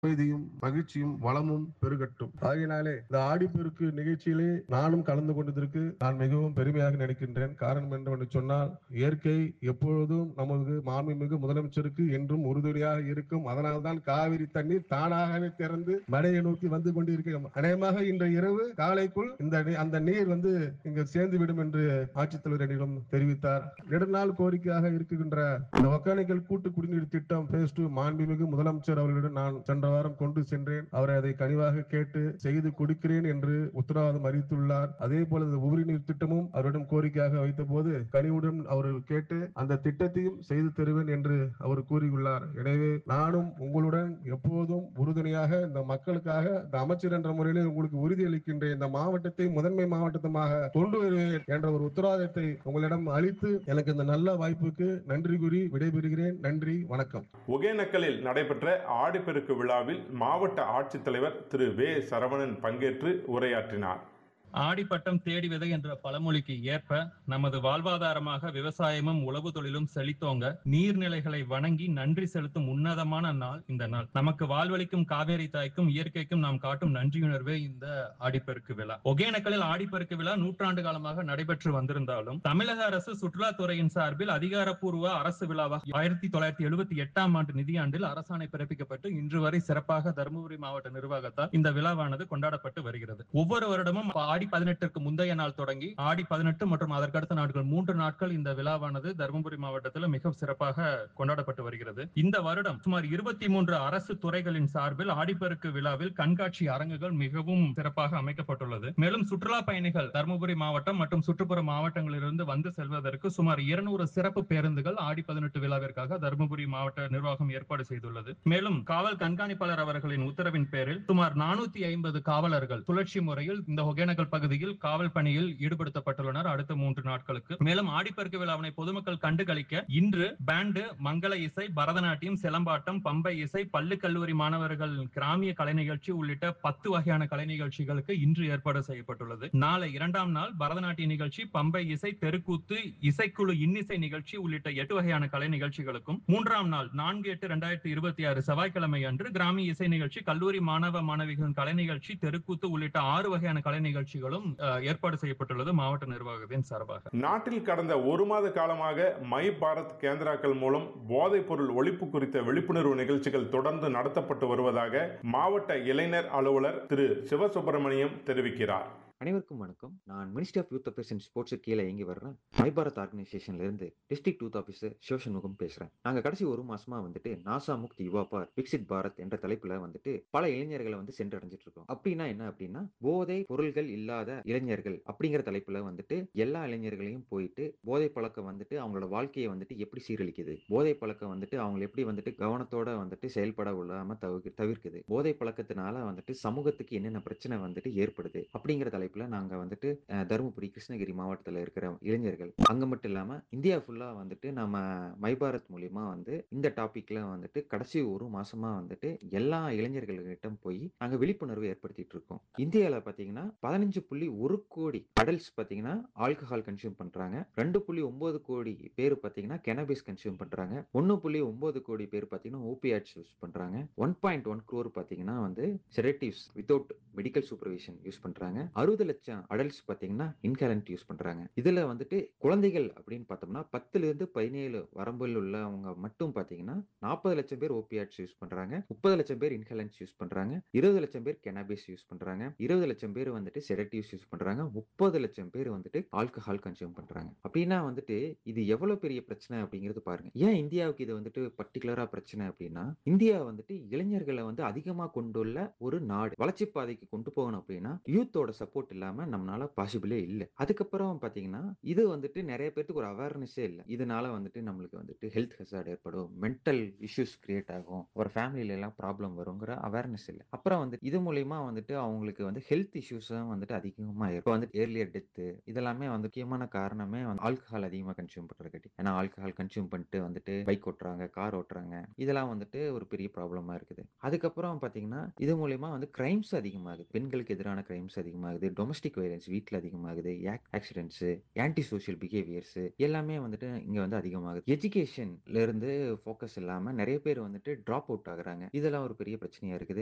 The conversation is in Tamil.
அமைதியும் மகிழ்ச்சியும் வளமும் பெருகட்டும் ஆகையினாலே இந்த ஆடிப்பெருக்கு நிகழ்ச்சியிலே நானும் கலந்து கொண்டதற்கு நான் மிகவும் பெருமையாக நினைக்கின்றேன் காரணம் என்னவென்று சொன்னால் இயற்கை எப்பொழுதும் நமது மாண்புமிகு முதலமைச்சருக்கு என்றும் உறுதுணையாக இருக்கும் அதனால்தான் காவிரி தண்ணீர் தானாகவே திறந்து மழையை நோக்கி வந்து கொண்டிருக்கிறோம் அநேகமாக இன்றைய இரவு காலைக்குள் இந்த நீ- அந்த நீர் வந்து இங்கு சேர்ந்து விடும் என்று ஆட்சித்தலைவர் என்னிடம் தெரிவித்தார் நெடுநாள் கோரிக்கையாக இருக்கின்ற இந்த ஒக்கானிக்கல் கூட்டு குடிநீர் திட்டம் பேஸ் டூ மாண்புமிகு முதலமைச்சர் அவர்களிடம் நான் சென்ற வாரம் கொண்டு சென்றேன் அவர் அதை கனிவாக கேட்டு செய்து கொடுக்கிறேன் என்று உத்தரவாதம் அளித்துள்ளார் அதே போல இந்த உபரி நீர் திட்டமும் அவரிடம் கோரிக்கையாக வைத்த போது கனிவுடன் அவர்கள் கேட்டு அந்த திட்டத்தையும் செய்து தருவேன் என்று அவர் கூறியுள்ளார் எனவே நானும் உங்களுடன் எப்போதும் உறுதுணையாக இந்த மக்களுக்காக இந்த அமைச்சர் என்ற முறையில் உங்களுக்கு உறுதி அளிக்கின்றேன் இந்த மாவட்டத்தை முதன்மை மாவட்டமாக கொண்டு வருவேன் என்ற ஒரு உத்தரவாதத்தை உங்களிடம் அளித்து எனக்கு இந்த நல்ல வாய்ப்புக்கு நன்றி கூறி விடைபெறுகிறேன் நன்றி வணக்கம் ஒகேனக்கலில் நடைபெற்ற ஆடிப்பெருக்கு விழாவில் மாவட்ட ஆட்சித்தலைவர் திரு வே சரவணன் பங்கேற்று உரையாற்றினார் ஆடிப்பட்டம் தேடி விதை என்ற பழமொழிக்கு ஏற்ப நமது வாழ்வாதாரமாக விவசாயமும் உழவு தொழிலும் செழித்தோங்க நீர்நிலைகளை வணங்கி நன்றி செலுத்தும் உன்னதமான நாள் இந்த நாள் நமக்கு வாழ்வளிக்கும் காவேரி தாய்க்கும் இயற்கைக்கும் நாம் காட்டும் நன்றியுணர்வே இந்த ஆடிப்பெருக்கு விழா ஒகேனக்கலில் ஆடிப்பெருக்கு விழா நூற்றாண்டு காலமாக நடைபெற்று வந்திருந்தாலும் தமிழக அரசு சுற்றுலாத்துறையின் சார்பில் அதிகாரப்பூர்வ அரசு விழாவாக ஆயிரத்தி தொள்ளாயிரத்தி எழுபத்தி எட்டாம் ஆண்டு நிதியாண்டில் அரசாணை பிறப்பிக்கப்பட்டு இன்று வரை சிறப்பாக தருமபுரி மாவட்ட நிர்வாகத்தால் இந்த விழாவானது கொண்டாடப்பட்டு வருகிறது ஒவ்வொரு வருடமும் ஆடி பதினெட்டிற்கு முந்தைய நாள் தொடங்கி ஆடி பதினெட்டு மற்றும் அதற்கடுத்த நாட்கள் மூன்று நாட்கள் இந்த விழாவானது தருமபுரி மாவட்டத்தில் மிக சிறப்பாக கொண்டாடப்பட்டு வருகிறது இந்த வருடம் சுமார் இருபத்தி மூன்று அரசு துறைகளின் சார்பில் ஆடிப்பெருக்கு விழாவில் கண்காட்சி அரங்குகள் மிகவும் சிறப்பாக அமைக்கப்பட்டுள்ளது மேலும் சுற்றுலா பயணிகள் தருமபுரி மாவட்டம் மற்றும் சுற்றுப்புற மாவட்டங்களிலிருந்து வந்து செல்வதற்கு சுமார் இருநூறு சிறப்பு பேருந்துகள் ஆடி பதினெட்டு விழாவிற்காக தருமபுரி மாவட்ட நிர்வாகம் ஏற்பாடு செய்துள்ளது மேலும் காவல் கண்காணிப்பாளர் அவர்களின் உத்தரவின் பேரில் சுமார் நானூத்தி ஐம்பது காவலர்கள் சுழற்சி முறையில் இந்த ஒகேனக்கல் பகுதியில் காவல் பணியில் ஈடுபடுத்தப்பட்டுள்ளனர் அடுத்த மூன்று நாட்களுக்கு மேலும் ஆடிப்பெருக்கு விழாவினை பொதுமக்கள் கண்டு களிக்க இன்று பேண்டு மங்கள இசை பரதநாட்டியம் சிலம்பாட்டம் பம்பை இசை பள்ளி கல்லூரி மாணவர்கள் கிராமிய கலை நிகழ்ச்சி உள்ளிட்ட பத்து வகையான கலை நிகழ்ச்சிகளுக்கு இன்று ஏற்பாடு செய்யப்பட்டுள்ளது நாளை இரண்டாம் நாள் பரதநாட்டிய நிகழ்ச்சி பம்பை இசை தெருக்கூத்து இசைக்குழு இன்னிசை நிகழ்ச்சி உள்ளிட்ட எட்டு வகையான கலை நிகழ்ச்சிகளுக்கும் மூன்றாம் நாள் நான்கு எட்டு இரண்டாயிரத்தி இருபத்தி ஆறு செவ்வாய்க்கிழமை அன்று கிராமிய இசை நிகழ்ச்சி கல்லூரி மாணவ மாணவிகளின் கலை நிகழ்ச்சி தெருக்கூத்து உள்ளிட்ட ஆறு வகையான கலை நிகழ்ச்சிகளும் அஹ், ஏற்பாடு செய்யப்பட்டுள்ளது மாவட்ட நிர்வாகத்தின் சார்பாக நாட்டில் கடந்த ஒரு மாத காலமாக மை பாரத் கேந்திராக்கள் மூலம் போதைப் பொருள் ஒழிப்பு குறித்த விழிப்புணர்வு நிகழ்ச்சிகள் தொடர்ந்து நடத்தப்பட்டு வருவதாக மாவட்ட இளைஞர் அலுவலர் திரு சிவசுப்பிரமணியம் தெரிவிக்கிறார் அனைவருக்கும் வணக்கம் நான் ministry of youth affairs and sports கீழே இயங்கி வர்றேன் மை பாரத் ஆர்கனைசேஷன்ல இருந்து டிஸ்ட்ரிக்ட் யூத் ஆஃபீஸர் சிவசண்முகம் பேசுறேன் நாங்க கடைசி ஒரு மாசமா வந்துட்டு நாசா முக்த் யுவா பார் விக்சிட் பாரத் என்ற தலைப்புல வந்துட்டு பல இளைஞர்களை வந்து சென்றடைஞ்சிட்டு இருக்கோம் அப்படின்னா என்ன அப்படின்னா போதை பொருள்கள் இல்லாத இளைஞர்கள் அப்படிங்கிற தலைப்புல வந்துட்டு எல்லா இளைஞர்களையும் போயிட்டு போதை பழக்கம் வந்துட்டு அவங்களோட வாழ்க்கையை வந்துட்டு எப்படி சீரழிக்குது போதை பழக்கம் வந்துட்டு அவங்க எப்படி வந்துட்டு கவனத்தோட வந்துட்டு செயல்பட விடாம தவிர்க்கு தவிர்க்குது போதை பழக்கத்தினால வந்துட்டு சமூகத்துக்கு என்னென்ன பிரச்சனை வந்துட்டு ஏற்படுது அப்படிங்கிற தலைப்புல நாங்க வந்துட்டு அஹ், தருமபுரி கிருஷ்ணகிரி மாவட்டத்துல இருக்கிற இளைஞர்கள் அங்க மட்டும் இல்லாம இந்தியா ஃபுல்லா வந்துட்டு நம்ம மை பாரத் மூலியமா வந்து இந்த டாபிக்ல வந்துட்டு கடைசி ஒரு மாசமா வந்துட்டு எல்லா இளைஞர்கள்கிட்ட போய் நாங்க விழிப்புணர்வு ஏற்படுத்திட்டு இருக்கோம் இந்தியால பாத்தீங்கன்னா பதினஞ்சு புள்ளி ஒரு கோடி அடல்ட்ஸ் பாத்தீங்கன்னா ஆல்கஹால் கன்சியூம் பண்றாங்க ரெண்டு புள்ளி ஒன்பது கோடி பேர் பாத்தீங்கன்னா கெனபிஸ் கன்சியூம் பண்றாங்க ஒன்னு புள்ளி ஒன்பது கோடி பேர் பாத்தீங்கன்னா ஓபியாட்ஸ் யூஸ் பண்றாங்க ஒன் பாயிண்ட் ஒன் க்ரோர் பாத்தீங்கன்னா வந்து sedatives without medical supervision use பண்றாங்க அறுபது லட்சம் அடல்ட்ஸ் பாத்தீங்கன்னா இன்ஹேலண்ட் யூஸ் பண்றாங்க இதுல வந்துட்டு குழந்தைகள் அப்படின்னு பார்த்தோம்னா பத்துல இருந்து பதினேழு வரம்பில் உள்ளவங்க மட்டும் பாத்தீங்கன்னா நாற்பது லட்சம் பேர் ஓபியாட்ஸ் யூஸ் பண்றாங்க முப்பது லட்சம் பேர் இன்ஹேலன்ஸ் யூஸ் பண்றாங்க இருபது லட்சம் பேர் கெனபிஸ் யூஸ் பண்றாங்க இருபது லட்சம் பேர் வந்துட்டு செடட்டிவ்ஸ் யூஸ் பண்றாங்க முப்பது லட்சம் பேர் வந்துட்டு ஆல்கஹால் கன்சியூம் பண்றாங்க அப்படின்னா வந்துட்டு இது எவ்வளவு பெரிய பிரச்சனை அப்படிங்கிறது பாருங்க ஏன் இந்தியாவுக்கு இது வந்துட்டு பர்டிகுலரா பிரச்சனை அப்படின்னா இந்தியா வந்துட்டு இளைஞர்களை வந்து அதிகமா கொண்டுள்ள ஒரு நாடு வளர்ச்சி பாதைக்கு கொண்டு போகணும் அப்படின்னா யூத்தோட சப்போர்ட் இல்லாம நம்மளால பாசிபிளே இல்ல அதுக்கப்புறம் பாத்தீங்கன்னா இது வந்துட்டு நிறைய பேருக்கு ஒரு அவேர்னஸே இல்ல இதனால வந்துட்டு நம்மளுக்கு வந்துட்டு ஹெல்த் ஹெசார்ட் ஏற்படும் மென்டல் இஷ்யூஸ் கிரியேட் ஆகும் ஒரு ஃபேமிலில எல்லாம் ப்ராப்ளம் வருங்கிற அவேர்னஸ் இல்ல அப்புறம் வந்து இது மூலியமா வந்துட்டு அவங்களுக்கு வந்து ஹெல்த் இஷ்யூஸும் வந்துட்டு அதிகமா இருக்கும் வந்து ஏர்லியர் டெத்து இதெல்லாமே வந்து முக்கியமான காரணமே வந்து ஆல்கஹால் அதிகமா கன்சியூம் பண்றதுக்காட்டி ஏன்னா ஆல்கஹால் கன்சியூம் பண்ணிட்டு வந்துட்டு பைக் ஓட்டுறாங்க கார் ஓட்டுறாங்க இதெல்லாம் வந்துட்டு ஒரு பெரிய ப்ராப்ளமா இருக்குது அதுக்கப்புறம் பாத்தீங்கன்னா இது மூலியமா வந்து கிரைம்ஸ் அதிகமாகுது பெண்களுக்கு எதிரான கிரைம்ஸ் அதிகமாகுது டொமஸ்டிக் வயலன்ஸ் வீட்டில் அதிகமாகுது ஆக்சிடென்ட்ஸ் ஆன்டி சோஷியல் பிஹேவியர்ஸ் எல்லாமே வந்துட்டு இங்க வந்து அதிகமாகுது எஜுகேஷன்ல இருந்து ஃபோக்கஸ் இல்லாம நிறைய பேர் வந்துட்டு ட்ராப் அவுட் ஆகுறாங்க இதெல்லாம் ஒரு பெரிய பிரச்சனையா இருக்குது